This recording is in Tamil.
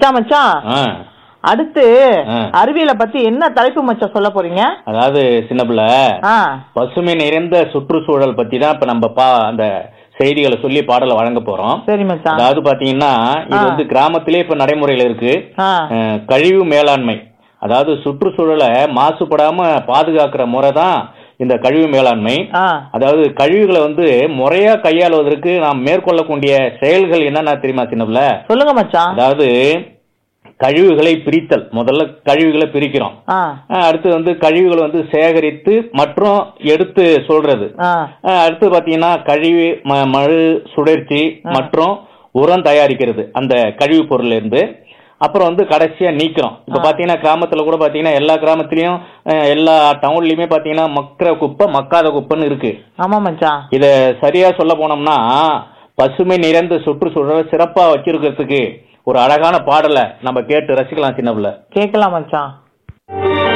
மச்சான் மச்சான் ஆ அடுத்து ஆ. அறிவியலை பத்தி என்ன தலைப்பு மச்சான் சொல்ல போறீங்க அதாவது சின்ன பிள்ளை ஆ பசுமை நிறைந்த சுற்றுச்சூழல் பத்தி தான் இப்ப நம்ம பா அந்த செய்திகளை சொல்லி பாடலை வழங்க போறோம் சரி மச்சான் அதாவது பாத்தீங்கன்னா இது ஆ. வந்து கிராமத்திலே இப்ப நடைமுறையில இருக்கு ஆ அஹ், கழிவு மேலாண்மை அதாவது சுற்றுச்சூழலை மாசுபடாம பாதுகாக்கிற முறை தான் இந்த கழிவு மேலாண்மை ஆ அதாவது கழிவுகளை வந்து முறையா கையாளுவதற்கு நாம் மேற்கொள்ளக்கூடிய செயல்கள் என்னென்ன தெரியுமா சின்னப்புல சொல்லுங்க மச்சான் அதாவது கழிவுகளை பிரித்தல் முதல்ல கழிவுகளை பிரிக்கிறோம் ஆ அஹ், அடுத்து வந்து கழிவுகளை வந்து சேகரித்து மற்றும் எடுத்து சொல்றது ஆ அஹ், அடுத்து பாத்தீங்கன்னா கழிவு ம- மறு சுழற்சி மற்றும் உரம் தயாரிக்கிறது அந்த கழிவு பொருள்ல இருந்து அப்புறம் வந்து கடைசியா நீக்கிறோம் இப்ப பாத்தீங்கன்னா கிராமத்துல கூட பாத்தீங்கன்னா எல்லா கிராமத்துலயும் அஹ், எல்லா டவுன்லயுமே பாத்தீங்கன்னா மக்கிற குப்பை மக்காத குப்பைன்னு இருக்கு ஆமா மச்சான் இத சரியா சொல்ல போனோம்னா பசுமை நிறைந்த சுற்றுச்சூழலை சிறப்பா வச்சிருக்கிறதுக்கு ஒரு அழகான பாடலை நம்ம கேட்டு ரசிக்கலாம் சின்ன பிள்ளை கேட்கலாம் மச்சான்